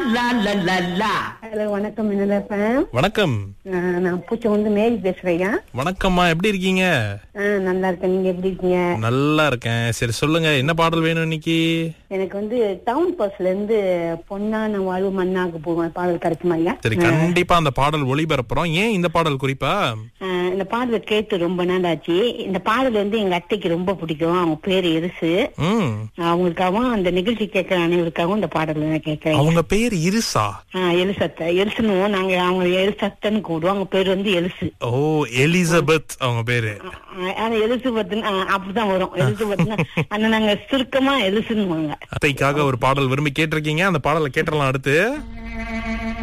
லா லா லா லா hello வணக்கம் மின்னலப்பேன் வணக்கம் நான் பூச்சை வந்து மேரி பேசுறேங்க வணக்கம்மா எப்படி இருக்கீங்க ஆ, நல்லா இருக்கேன் நீங்க எப்படி இருக்கீங்க நல்லா இருக்கேன் சரி சொல்லுங்க என்ன பாடல் வேணும் இன்னைக்கு எனக்கு வந்து டவுன் பஸ்ல இருந்து பொன்னான வாழ்வு மண்ணாக போவேன் பாடல் கிடைக்குமா ஐயா சரி கண்டிப்பா அந்த பாடல் ஒளிபரப்புறோம் ஏன் இந்த பாடல் குறிப்பா ஆ, இந்த பாடலை கேட்டு ரொம்ப நாள் ஆச்சு இந்த பாடல் வந்து எங்க அத்தைக்கு ரொம்ப பிடிக்கும் அவங்க பேரு எரிசு ம் அவங்களுக்காகவும் அந்த நிகழ்ச்சி கேட்கிற அனைவருக்காகவும் இந்த பாடல் நான் கேட்கிறேன் அவங்க பேர் இருசா எலிசத்தை எலிசுன்னுவோம் நாங்க அவங்க எலிசத்தன்னு கூடுவோம் அவங்க பேர் வந்து எலிசு ஓ எலிசபெத் அவங்க பேரு ஆனா எலிசபெத் அப்படிதான் வரும் எலிசபெத்னா ஆனா நாங்க சுருக்கமா எலிசுன்னுவாங்க அத்தைக்காக ஒரு பாடல் விரும்பி கேட்டிருக்கீங்க அந்த பாடலை கேட்டுடலாம் அடுத்து